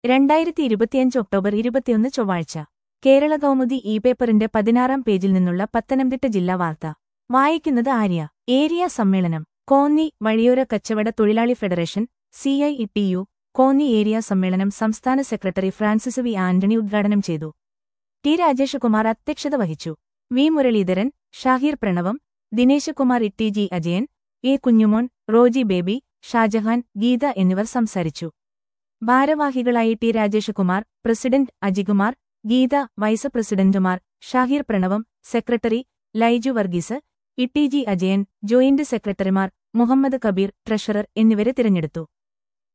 രണ്ടായിരത്തി ഇരുപത്തിയഞ്ച് ഒക്ടോബർ ഇരുപത്തിയൊന്ന് ചൊവ്വാഴ്ച കേരള കൗമുദി ഇ പേപ്പറിന്റെ പതിനാറാം പേജിൽ നിന്നുള്ള പത്തനംതിട്ട ജില്ലാ വാർത്ത വായിക്കുന്നത് ആര്യ ഏരിയ സമ്മേളനം കോന്നി വഴിയോര കച്ചവട തൊഴിലാളി federation C I T U Konni area സമ്മേളനം സംസ്ഥാന സെക്രട്ടറി ഫ്രാൻസിസ് വി ആന്റണി ഉദ്ഘാടനം ചെയ്തു ടി രാജേഷകുമാർ അധ്യക്ഷത വഹിച്ചു V Muraleedharan Shahir Pranavam Dineshkumar Itty G Ajayan A Kunjumon Roji Baby Shajahan Geetha എന്നിവർ സംസാരിച്ചു ഭാരവാഹികളായി T Rajeshkumar president Ajikumar Geetha vice പ്രസിഡന്റുമാർ Shahir Pranavam secretary Laiju Varghese Itty G Ajayan joint സെക്രട്ടറിമാർ മുഹമ്മദ് കബീർ ട്രഷറർ എന്നിവരെ തിരഞ്ഞെടുത്തു